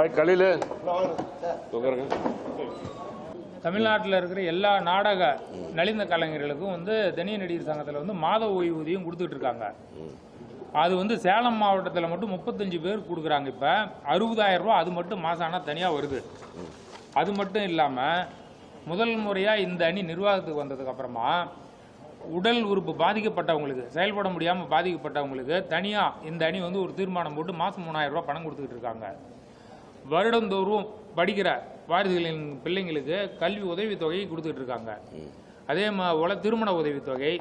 பாய் கலிலு உட்காருங்க தமிழ்நாட்டில் இருக்கிற எல்லா நாடக நலிந்த கலைஞர்களுக்கும் வந்து தனிய நடிகர் சங்கத்தில் வந்து மாத ஓய்வூதியம் கொடுத்துட்டு இருக்காங்க அது வந்து சேலம் மாவட்டத்தில் மட்டும் முப்பத்தஞ்சு பேர் கொடுக்குறாங்க இப்போ அறுபதாயிரம் ரூபா அது மட்டும் மாதம் ஆனால் தனியாக வருது அது மட்டும் இல்லாமல் முதல் முறையாக இந்த அணி நிர்வாகத்துக்கு வந்ததுக்கு அப்புறமா உடல் உறுப்பு பாதிக்கப்பட்டவங்களுக்கு செயல்பட முடியாமல் பாதிக்கப்பட்டவங்களுக்கு தனியாக இந்த அணி வந்து ஒரு தீர்மானம் போட்டு மாதம் மூணாயிரம் ரூபாய் பணம் கொடுத்துக்கிட்டு இருக்காங்க வருடந்தோறும் படிக்கிற வாரிசுகளின் பிள்ளைங்களுக்கு கல்வி உதவித்தொகை கொடுத்துட்டு இருக்காங்க அதே போல திருமண உதவித்தொகை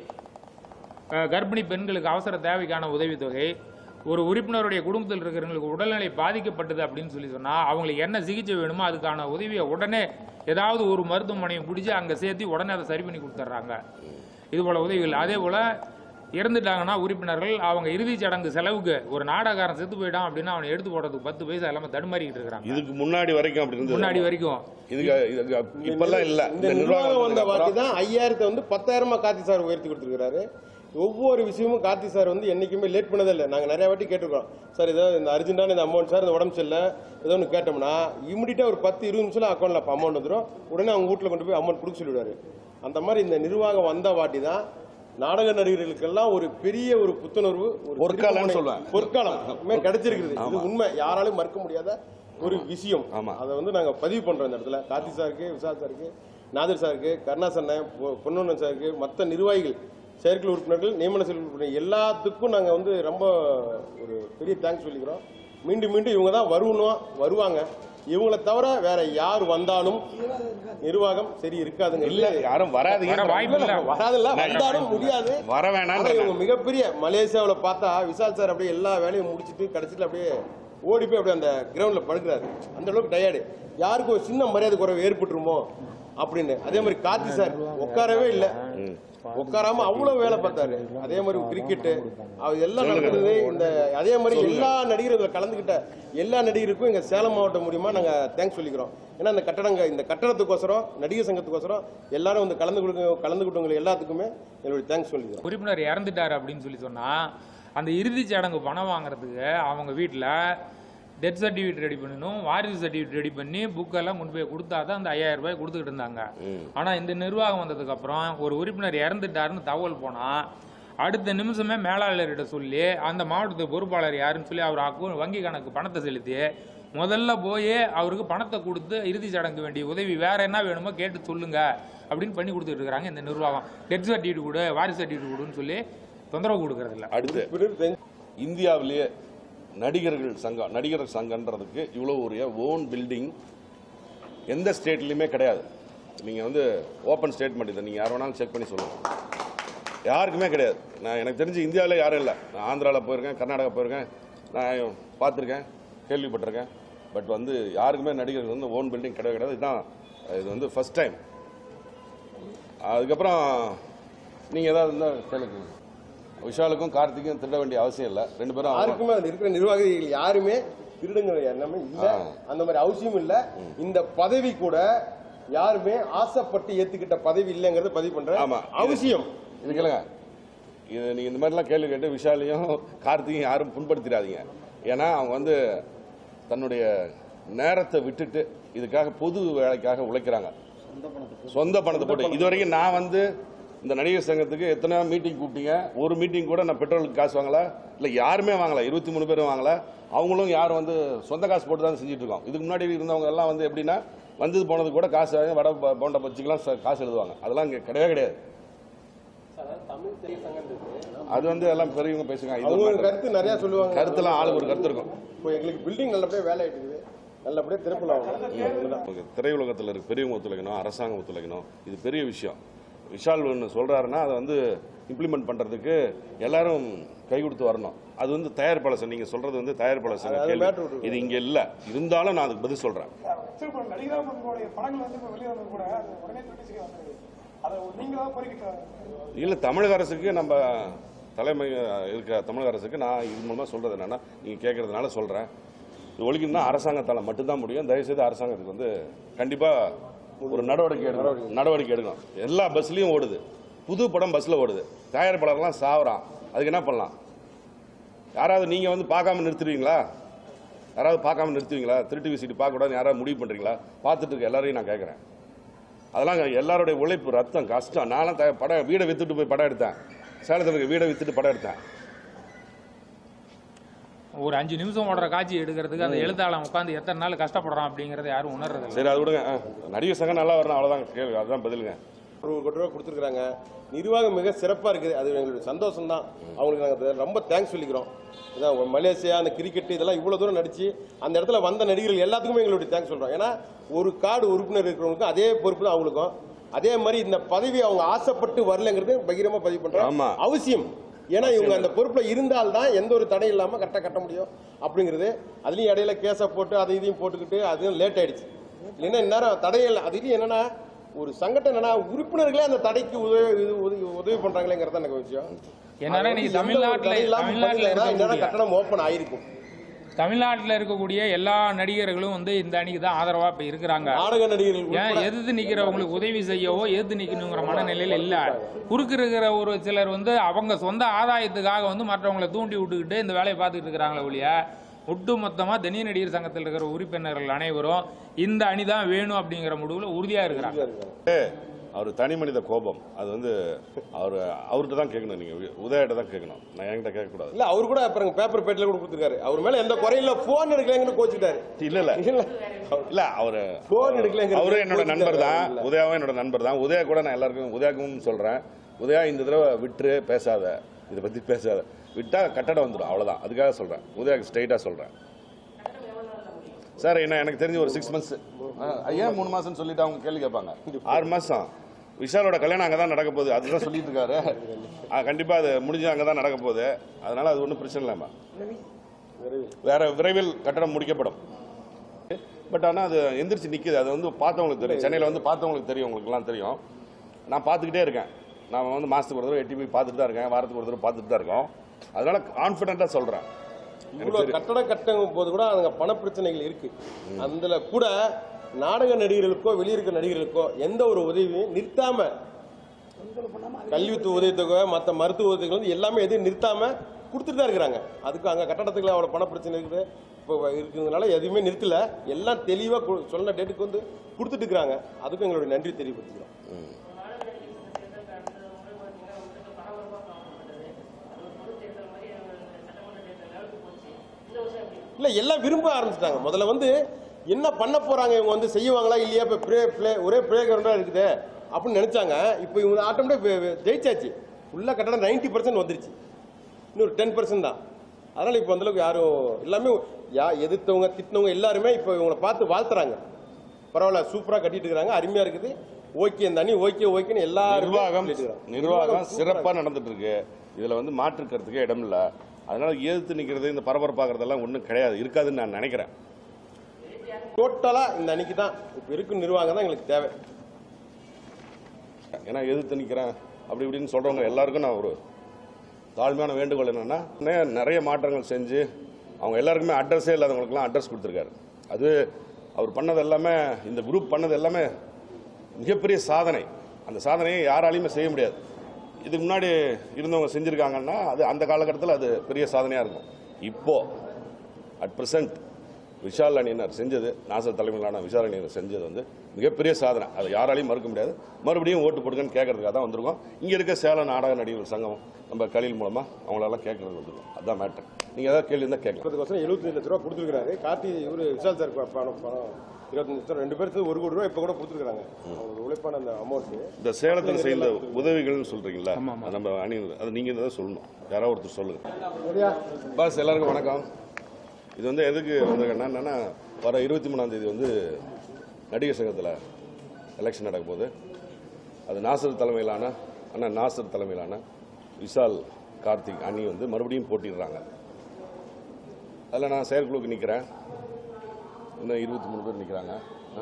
அஹ், கர்ப்பிணி பெண்களுக்கு அவசர தேவைக்கான உதவித்தொகை ஒரு உறுப்பினருடைய குடும்பத்தில் இருக்கிறவங்களுக்கு உடல்நிலை பாதிக்கப்பட்டது அப்படின்னு சொல்லி சொன்னால் அவங்களுக்கு என்ன சிகிச்சை வேணுமோ அதுக்கான உதவியை உடனே ஏதாவது ஒரு மருத்துவமனையை பிடிச்சி அங்கே சேர்த்து உடனே அதை சரி பண்ணி கொடுத்துட்றாங்க இது போல உதவிகள் அதே போல் இறந்துட்டாங்கன்னா உறுப்பினர்கள் அவங்க இறுதிச் சடங்கு செலவுக்கு ஒரு நாடகாரன் செத்து போயிட்டான் அப்படின்னா அவனை எடுத்து போடுறதுக்கு பத்து பைசா எல்லாமே தடுமாறிக்கிட்டு இருக்கிறாங்க இதுக்கு முன்னாடி வரைக்கும் அப்படி இருந்தது முன்னாடி வரைக்கும் இதுக்கு இதுக்கு இப்பெல்லாம் இல்ல இந்த நிர்வாகம் வந்த வாட்டி தான் ஐயாயிரத்தை வந்து பத்தாயிரமா கார்த்தி சார் உயர்த்தி கொடுத்துருக்காரு ஒவ்வொரு விஷயமும் கார்த்தி சார் வந்து என்னைக்குமே லேட் பண்ணதே இல்லை நாங்கள் நிறைய வாட்டி கேட்டிருக்கோம் சார் ஏதோ இந்த அர்ஜென்ட்டான இந்த அமௌண்ட் சார் இந்த உடம்பு சரியில்லை ஏதோ ஒன்று கேட்டோம்னா இமிடியட்டாக ஒரு பத்து இருபது நிமிஷம் அக்கௌண்ட்டில் அப்போ அமௌண்ட் வந்துடும் உடனே அவங்க வீட்டில் கொண்டு போய் அமௌண்ட் கொடுக்க சொல்லிவிடுவாரு அந்த மாதிரி இந்த நிர்வாகம் வந்த வாட்டி தான் நாடக நடிகர்களுக்கெல்லாம் ஒரு பெரிய ஒரு புத்துணர்வு ஒரு பொற்காலம்னு திருப்புமுனை- சொல்லுவேன். பொற்காலம் உண்மை கிடைச்சிருக்குது இது உண்மை யாராலும் மறுக்க முடியாத ஒரு விஷயம் ஆமா. அதை வந்து நாங்கள் பதிவு பண்றோம் இந்த இடத்துல கார்த்தி சாருக்கு விசால் சாருக்கு நாதர் சாருக்கு கருணாசண்ணன் பொன்னொன்னன் சாருக்கு மற்ற நிர்வாகிகள் செயற்குழு உறுப்பினர்கள் நியமன செயற்குழு உறுப்பினர் எல்லாத்துக்கும் நாங்கள் வந்து ரொம்ப ஒரு பெரிய தேங்க்ஸ் சொல்லிக்கிறோம் மீண்டும் மீண்டும் இவங்க தான் வருவணும் வருவாங்க இவங்கள தவிர வேற யார் வந்தாலும் நிர்வாகம் சரி இருக்காதுங்க இல்ல யாரும் வராதீங்க வர வாய்ப்பு இல்ல. வராதுல்ல வந்தாலும் முடியாது வர ஆனா வேணான்ற இவங்க மிகப்பெரிய மலேசியாவுல பார்த்தா விசால் சார் அப்படியே எல்லா வேலையும் முடிச்சிட்டு கடைசியில் அப்படியே ஓடி போய் அப்படியே அந்த கிரவுண்ட்ல படுக்கிறாரு அந்த அளவுக்கு டயர்டு யாருக்கும் ஒரு சின்ன மரியாதை குறைவு ஏற்பட்டுருமோ அப்படின்னு அதே மாதிரி கார்த்தி சார் உட்காரவே இல்லை உட்காராம அவ்வளவு வேலை பார்த்தாரு அதே மாதிரி கிரிக்கெட்டு அவர் எல்லாம் நடந்தது இந்த அதே மாதிரி எல்லா நடிகரும் இதுல கலந்துக்கிட்ட எல்லா நடிகருக்கும் எங்க சேலம் மாவட்டம் மூலியமா நாங்க தேங்க்ஸ் சொல்லிக்கிறோம் ஏன்னா இந்த கட்டடங்க இந்த கட்டடத்துக்கோசரம் நடிகர் சங்கத்துக்கோசரம் எல்லாரும் வந்து கலந்து கொடுக்க கலந்துக்கிட்டவங்க எல்லாத்துக்குமே என்னுடைய தேங்க்ஸ் சொல்லிக்கிறோம் உறுப்பினர் இறந்துட்டார் அப்படின்னு சொல்லி சொன்னா அந்த இறுதிச் சடங்கு பணம் வாங்குறதுக்கு அவங்க வீட்டில் டெத் சர்டிஃபிகேட் ரெடி பண்ணணும் வாரிசு சர்டிஃபிகேட் ரெடி பண்ணி புக்கெல்லாம் கொண்டு போய் கொடுத்தா தான் அந்த ஐயாயிரம் ரூபாய் கொடுத்துக்கிட்டு இருந்தாங்க ஆனால் இந்த நிர்வாகம் வந்ததுக்கு அப்புறம் ஒரு உறுப்பினர் இறந்துட்டாருன்னு தகவல் போனா அடுத்த நிமிஷமே மேலாளர்கிட்ட சொல்லி அந்த மாவட்டத்து பொறுப்பாளர் யாருன்னு சொல்லி அவர் அக்கௌண்ட் வங்கி கணக்கு பணத்தை செலுத்தி முதல்ல போய் அவருக்கு பணத்தை கொடுத்து இறுதிச் சடங்கு வேண்டிய உதவி வேற என்ன வேணுமோ கேட்டு சொல்லுங்க அப்படின்னு பண்ணி கொடுத்துட்டு இருக்காங்க இந்த நிர்வாகம் டெத் சர்டிஃபிகேட் கொடு வாரிசு சர்டிஃபிகேட் கொடுன்னு சொல்லி தொந்தரவு கொடுக்கறதில்ல அடுத்து பிறகு தெரிஞ்சு- இந்தியாவிலேயே நடிகர்கள் சங்கம் நடிகர் சங்கன்றதுக்கு இவ்வளோ ஒரு ஓன் பில்டிங் எந்த ஸ்டேட்லையுமே கிடையாது நீங்கள் வந்து ஓப்பன் ஸ்டேட்மெண்ட் இதை நீங்கள் யார் வேணாலும் செக் பண்ணி சொல்லுங்கள் யாருக்குமே கிடையாது நான் எனக்கு தெரிஞ்சு இந்தியாவில் யாரும் இல்லை நான் ஆந்திராவில் போயிருக்கேன் கர்நாடகா போயிருக்கேன் நான் பார்த்துருக்கேன் கேள்விப்பட்டிருக்கேன் பட் வந்து யாருக்குமே நடிகர்கள் வந்து ஓன் பில்டிங் கிடையவே கிடையாது இதுதான் இது வந்து ஃபர்ஸ்ட் டைம் அதுக்கப்புறம் நீங்கள் ஏதாவது இருந்தால் கேளுங்க விஷாலுக்கும் கார்த்திக்கும் திருட வேண்டிய அவசியம் இல்லை ரெண்டு பேரும் அவங்க- யாருக்குமே அதுல இருக்கிற நிர்வாகிகள் யாருமே திருடுங்க எண்ணமே இல்ல அந்த மாதிரி அவசியம் இல்ல இந்த பதவி கூட யாருமே ஆசைப்பட்டு ஏத்துக்கிட்ட பதவி இல்லைங்கறத பதிவு பண்றேன் ஆமா. அவசியம் இது கேளுங்க இது நீங்க இந்த மாதிரிலாம் கேள்வி கேட்டு விஷாலையும் கார்த்திகையும் யாரும் புண்படுத்திடாதீங்க ஏன்னா அவங்க வந்து தன்னுடைய நேரத்தை விட்டுட்டு இதுக்காக பொது வேலைக்காக உழைக்கிறாங்க சொந்த பணத்தை போட்டு இது வரைக்கும் நான் வந்து இந்த நடிகர் சங்கத்துக்கு எத்தனை மீட்டிங் கூப்பிட்டீங்க ஒரு மீட்டிங் கூட நான் பெட்ரோலுக்கு காசு வாங்கல இல்லை யாருமே வாங்கல இருபத்தி மூணு பேரும் வாங்கல அவங்களும் யாரும் வந்து சொந்த காசு போட்டு தான் செஞ்சுட்டு இருக்கோம் இதுக்கு முன்னாடி இருந்தவங்க எல்லாம் வந்து எப்படின்னா வந்தது போனது கூட காசு வாங்கி வடை ப- போண்டா பச்சிக்கலாம் ச- காசு எழுதுவாங்க அதெல்லாம் இங்கே கிடையவே கிடையாது அது வந்து எல்லாம் பெரியவங்க பேசுங்க இது ஒரு அவங்க matter. கருத்து நிறைய சொல்லுவாங்க கருத்துலாம் ஆளுக்கு ஒரு கருத்து இருக்கும் இப்போ எங்களுக்கு பில்டிங் நல்லபடியா வேலை ஆயிட்டு இருக்குது நல்லபடியா திருப்பலாம் நமக்கு திரையுலகத்தில் இருக்க பெரியவங்க ஒத்துழைக்கணும் அரசாங்கம் ஒத்துழைக்கணும் இது பெரிய விஷயம் விஷால் ஒன்று சொல்றாருன்னா அதை வந்து இம்ப்ளிமெண்ட் பண்றதுக்கு எல்லாரும் கை கொடுத்து வரணும் அது வந்து தயாரிப்பாளர் சங்கம் நீங்க சொல்றது வந்து தயாரிப்பாளர் சங்க அது கேள்வி matter விட்டுருங்க. இது இங்க இல்ல இருந்தாலும் நான் அதுக்கு பதில் சொல்றேன் சரி இப்போ நடிகராக உங்களுடைய படங்கள் வந்து இப்போ வெளியே வந்தது கூட அது உடனே திருப்பி சரியாக வந்தது அதை நீங்களாக கோரிக்கிட்டு இல்ல தமிழக அரசுக்கு நம்ம தலைமை இருக்க தமிழக அரசுக்கு நான் இது மூலமா சொல்றது என்னன்னா நீங்க கேட்கறதுனால சொல்றேன் இது ஒழிக்கணும்னா அரசாங்கத்தால மட்டும்தான் முடியும் தயவுசெய்து அரசாங்கத்துக்கு வந்து கண்டிப்பா ஒரு நடவடிக்கை எடுக்கணும் நடவடிக்கை எடுக்கணும் எல்லா பஸ்லயும் ஓடுது புது படம் பஸ்ல ஓடுது தயாரிப்பாளர்லாம் சாவறான் அதுக்கு என்ன பண்ணலாம் யாராவது நீங்க வந்து பார்க்காம நிறுத்துறீங்களா யாராவது பார்க்காம நிறுத்துவீங்களா திருட்டு விசிட்டு பார்க்கக்கூடாதுன்னு யாராவது முடிவு பண்ணுறீங்களா பார்த்துட்டு இருக்க எல்லாரையும் நான் கேட்குறேன் அதெல்லாம் எல்லாருடைய உழைப்பு ரத்தம் கஷ்டம் நான்லாம் த படம் வீடை வித்துட்டு போய் படம் எடுத்தேன் சேலத்தில் இருக்க வீடை வித்துட்டு படம் எடுத்தேன் ஒரு அஞ்சு நிமிஷம் ஓடுற காட்சி எடுக்கிறதுக்கு அந்த எழுத்தாளன் உட்காந்து எத்தனை நாள் கஷ்டப்படுறான் அப்படிங்கறத யாரும் உணர்றது இல்ல சரி அது விடுங்க ஆ, நடிகர் சங்கம் நல்லா வரணும் அவ்வளோதான் கேள்வி அதுதான் பதிலுங்க ஒரு கோடி ரூபா கொடுத்துருக்காங்க நிர்வாகம் மிக சிறப்பாக இருக்குது அது எங்களுடைய சந்தோஷம் தான் அவங்களுக்கு நாங்கள் ரொம்ப தேங்க்ஸ் சொல்லிக்கிறோம் இதான் மலேசியா அந்த கிரிக்கெட் இதெல்லாம் இவ்வளோ தூரம் நடிச்சு அந்த இடத்துல வந்த நடிகர்கள் எல்லாத்துக்குமே எங்களுடைய தேங்க்ஸ் சொல்கிறோம் ஏன்னா ஒரு கார்டு உறுப்பினர் இருக்கிறவங்களுக்கும் அதே பொறுப்பு தான் அவங்களுக்கும் அதே மாதிரி இந்த பதவி அவங்க ஆசைப்பட்டு வரலங்கிறது பகிரமா பதிவு ஆமா. பண்றோம் அவசியம் ஏன்னா இவங்க அந்த பொறுப்புல இருந்தால்தான் எந்த ஒரு தடையும் இல்லாம கரெக்டாக கட்ட முடியும் அப்படிங்கிறது அதுலயும் இடையில கேஸை போட்டு அதை இதையும் போட்டுக்கிட்டு அதுவும் லேட் ஆயிடுச்சு இல்லைன்னா இந்நேரம் தடையில் அதுலயும் என்னன்னா ஒரு சங்கடம் என்னன்னா உறுப்பினர்களே அந்த தடைக்கு உதவி இது உதவி உதவி பண்றாங்களேங்கிறது தான் எனக்கு விஷயம் என்னன்னா அது இன்னைக்கு வந்து எந்த ஒரு தமிழ்நாட்டுல- தடை இல்லாம தமிழ்நாட்டுல பண்ணலைன்னா இந்நேரம் இருக்கக்கூடிய- கட்டணம் ஓப்பன் ஆயிருக்கும் தமிழ்நாட்டில் இருக்கக்கூடிய எல்லா நடிகர்களும் வந்து இந்த அணிக்கு தான் ஆதரவா இப்ப இருக்கிறாங்க நாடக நடிகர்கள் ஏன் உட்பட எதிர்த்து நிக்கிறவங்களுக்கு உதவி செய்யவோ எதிர்த்து நிக்கணுங்கிற மனநிலையில இல்ல குறுக்கு இருக்கிற ஒரு சிலர் வந்து அவங்க சொந்த ஆதாயத்துக்காக வந்து மற்றவங்களை தூண்டி விட்டுக்கிட்டு இந்த வேலையை பார்த்துட்டு இருக்கிறாங்களே ஒழிய ஒட்டு மொத்தமா தனி நடிகர் சங்கத்தில் இருக்கிற உறுப்பினர்கள் அனைவரும் இந்த அணி தான் வேணும் அப்படிங்கிற முடிவுல உறுதியா இருக்கிறாங்க அவர் தனி மனித கோபம் அது வந்து அவர் அவர்கிட்ட தான் கேட்கணும் நீங்கள் உதயிட்ட தான் கேட்கணும் நான் என்கிட்ட கேட்கக்கூடாது இல்ல அவர் கூட அப்புறம் பேப்பர் பேட்டில் கூட கொடுத்துருக்காரு அவர் மேல எந்த குறையும் இல்ல போன் எடுக்கலங்கன்னு கோச்சிட்டாரு இல்லை இல்லை இல்ல இல்ல அவரு Phone எடுக்கலைங்கிறது அவரு என்னோட கோச்சிட்டாரு. நண்பர் தான் இல்ல. உதயாவும் என்னோட நண்பர் தான் உதயா கூட நான் எல்லாருக்கும் உதயாக்கும் சொல்றேன் உதயா இந்த தடவை விட்டுரு பேசாத இதை பத்தி பேசாத விட்டா கட்டடம் வந்துடும் அவ்வளவுதான் அதுக்காக சொல்றேன் உதயாக்கு ஸ்ட்ரைட்டா சொல்றேன் சார் என்ன எனக்கு தெரிஞ்சு ஒரு சிக்ஸ் மந்த்ஸ் ஏன் மூணு மாசம் சொல்லிட்டு அவங்க கேள்வி கேட்பாங்க ஆறு மாசம் விஷாலோட கல்யாணம் அங்கே தான் நடக்க போகுது அதுதான் சொல்லிட்டு இருக்காரு ஆ, கண்டிப்பா அது முடிஞ்சு அங்கே தான் நடக்க போகுது அதனால அது ஒன்றும் பிரச்சனை இல்லாம வேற விரைவில் கட்டடம் முடிக்கப்படும் பட் ஆனால் அது எந்திரிச்சு நிற்குது அது வந்து பார்த்தவங்களுக்கு தெரியும் சென்னையில் வந்து பார்த்தவங்களுக்கு தெரியும் உங்களுக்குலாம் தெரியும் நான் பார்த்துக்கிட்டே இருக்கேன் நான் வந்து மாதத்துக்கு ஒரு தடவை எட்டி போய் பார்த்துட்டு தான் இருக்கேன் வாரத்துக்கு ஒரு தடவை பார்த்துட்டு தான் இருக்கோம் அதனால கான்ஃபிடென்ட்டாக சொல்கிறேன் இவ்வளவு கட்டட கட்டும் போது கூட அங்க பண பிரச்சனைகள் இருக்கு அதுல கூட நாடக நடிகர்களுக்கோ வெளியிருக்க நடிகர்களுக்கோ எந்த ஒரு உதவியும் நிறுத்தாம கல்வித்துவ உதவித்தொகை மற்ற மருத்துவ உதவிகள் வந்து எல்லாமே எதுவும் நிறுத்தாம கொடுத்துட்டு தான் இருக்கிறாங்க அதுக்கு அங்க கட்டடத்துக்குள்ள அவ்வளவு பண பிரச்சனை இருக்குது இப்போ இருக்கிறதுனால எதுவுமே நிறுத்தல எல்லாம் தெளிவா கு- சொன்ன டேட்டுக்கு வந்து கொடுத்துட்டு இருக்கிறாங்க அதுக்கும் எங்களுடைய நன்றி தெரியப்படுத்திக்கிறோம் இல்ல எல்லாம் விரும்ப ஆரம்பிச்சிட்டாங்க முதல்ல வந்து என்ன பண்ண போறாங்க இவங்க வந்து செய்வாங்களா இல்லையா இப்ப ப்ளே ப்ளே ஒரே ப்ளே கிரவுண்டா இருக்குது அப்படின்னு நினைச்சாங்க இப்போ இவங்க ஆட்டோமேட்டிக் ஜெயிச்சாச்சு ஃபுல்லா கட்டடம் நைன்டி பர்சன்ட் வந்துருச்சு இன்னொரு டென் பர்சன்ட் தான் அதனால இப்போ அந்தளவுக்கு யாரும் எல்லாமே யா எதிர்த்தவங்க திட்டினவங்க எல்லாருமே இப்போ இவங்களை பார்த்து வாழ்த்துறாங்க பரவாயில்ல சூப்பரா கட்டிட்டு இருக்காங்க அருமையா இருக்குது ஓகே இந்த அணி ஓகே ஓகேன்னு எல்லாரும் நிர்வாகம் நிர்வாகம் சிறப்பாக நடந்துட்டு இருக்கு இதில் வந்து மாற்றுக்கிறதுக்கே இடம் இல்லை அதனால எதிர்த்து நிற்கிறது இந்த பரபரப்பாகிறதெல்லாம் ஒன்றும் கிடையாது இருக்காதுன்னு நான் நினைக்கிறேன் டோட்டலா இந்த அணிக்கு தான் இப்போ இருக்கும் நிர்வாகம் தான் எங்களுக்கு தேவை ஏன்னா எதிர்த்து நிற்கிறேன் அப்படி இப்படின்னு சொல்கிறவங்க எல்லாருக்கும் நான் ஒரு தாழ்மையான வேண்டுகோள் என்னென்னா நிறைய மாற்றங்கள் செஞ்சு அவங்க எல்லாருக்குமே அட்ரஸே இல்லாதவங்களுக்குலாம் அட்ரஸ் கொடுத்துருக்காரு அது அவர் பண்ணது எல்லாமே இந்த குரூப் பண்ணது எல்லாமே மிகப்பெரிய சாதனை அந்த சாதனையை யாராலையுமே செய்ய முடியாது இதுக்கு முன்னாடி இருந்தவங்க செஞ்சுருக்காங்கன்னா அது அந்த காலகட்டத்தில் அது பெரிய சாதனையாக இருக்கும் இப்போ அட் ப்ரெசன்ட் விஷால் அணியினர் செஞ்சது நாசர் தலைமையிலான விஷால் அணியினர் செஞ்சது வந்து மிகப்பெரிய சாதனை அதை யாராலையும் மறுக்க முடியாது மறுபடியும் ஓட்டு போடுங்கன்னு கேட்கறதுக்காக தான் வந்திருக்கோம் இங்கே இருக்க சேலம் நாடக நடிகர்கள் சங்கம் நம்ம கலில் மூலமாக அவங்களெல்லாம் கேட்கறது வந்திருக்கோம் அதுதான் மேட்ரு நீங்கள் ஏதாவது கேள்வி இருந்தால் கேட்கலாம் முப்பதுக்கோசரம் எழுபத்தஞ்சு லட்ச ரூபா கொடுத்துருக்காரு கார்த்தி இவரு விஷால் சார் ப- பணம் பணம் இருபத்தஞ்சு லட்சம் ரெண்டு பேருக்கு ஒரு கோடி ரூபா இப்போ கூட கொடுத்துருக்காங்க அவங்க உழைப்பான அந்த அமௌண்ட் இந்த சேலத்தில் செய்த உதவிகள்னு சொல்கிறீங்களா நம்ம அணி அது நீங்கள் தான் சொல்லணும் யாராவது ஒருத்தர் சொல்லுங்கள் பாஸ் எல்லாருக்கும் வணக்கம் இது வந்து எதுக்கு வந்திருக்கேன்னா என்னன்னா வர இருபத்தி மூணாம் தேதி வந்து நடிகர் சங்கத்தில் எலெக்ஷன் நடக்க போகுது அது நாசர் தலைமையிலான அண்ணா நாசர் தலைமையிலான விஷால் கார்த்திக் அணி வந்து மறுபடியும் போட்டிடுறாங்க அதில் நான் செயற்குழுக்கு நிற்கிறேன் இன்னும் இருபத்தி மூணு பேர் நிற்கிறாங்க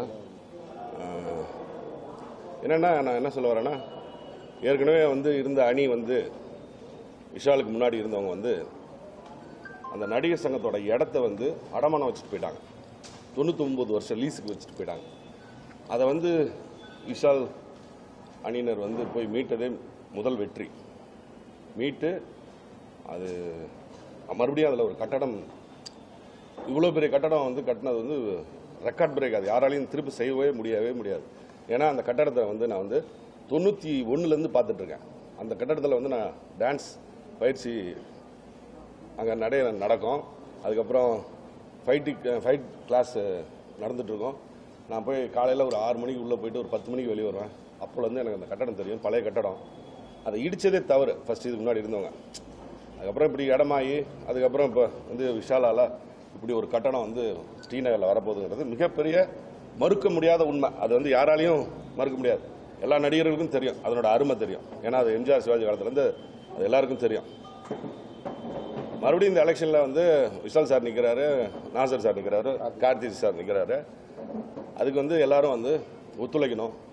என்னென்னா நான் என்ன சொல்ல வரேன்னா ஏற்கனவே வந்து இருந்த அணி வந்து விஷாலுக்கு முன்னாடி இருந்தவங்க வந்து அந்த நடிகர் சங்கத்தோட இடத்த வந்து அடமானம் வச்சுட்டு போயிட்டாங்க தொண்ணூத்தொம்பது வருஷம் லீஸுக்கு வச்சுட்டு போயிட்டாங்க அதை வந்து விஷால் அணியினர் வந்து போய் மீட்டதே முதல் வெற்றி மீட்டு அது மறுபடியும் அதில் ஒரு கட்டடம் இவ்வளோ பெரிய கட்டடம் வந்து கட்டினது வந்து ரெக்கார்ட் பிரேக் அது யாராலையும் திருப்பி செய்யவே முடியவே முடியாது ஏன்னா அந்த கட்டடத்தை வந்து நான் வந்து தொண்ணூற்றி ஒன்றுலேருந்து பார்த்துட்ருக்கேன் அந்த கட்டடத்தில் வந்து நான் டான்ஸ் பயிற்சி அங்கே நடைய நடக்கும் அதுக்கப்புறம் ஃபைட்டு ஃபைட் கிளாஸ் நடந்துகிட்ருக்கோம் நான் போய் காலையில் ஒரு ஆறு மணிக்கு உள்ளே போயிட்டு ஒரு பத்து மணிக்கு வெளியே வருவேன் அப்போலேருந்து எனக்கு அந்த கட்டடம் தெரியும் பழைய கட்டடம் அதை இடித்ததே தவறு ஃபஸ்ட் இதுக்கு முன்னாடி இருந்தவங்க அதுக்கப்புறம் இப்படி இடமாயி அதுக்கப்புறம் இப்போ வந்து விஷாலால இப்படி ஒரு கட்டடம் வந்து ஸ்ரீநகரில் வரப்போகுதுங்கிறது மிகப்பெரிய மறுக்க முடியாத உண்மை அது வந்து யாராலையும் மறுக்க முடியாது எல்லா நடிகர்களுக்கும் தெரியும் அதனோட அருமை தெரியும் ஏன்னா அது எம்ஜிஆர் சிவாஜி காலத்துலேருந்து அது எல்லாருக்கும் தெரியும் மறுபடியும் இந்த எலெக்ஷனில் வந்து விஷால் சார் நிற்கிறாரு நாசர் சார் நிற்கிறாரு கார்த்திக் சார் நிற்கிறாரு அதுக்கு வந்து எல்லாரும் வந்து ஒத்துழைக்கணும்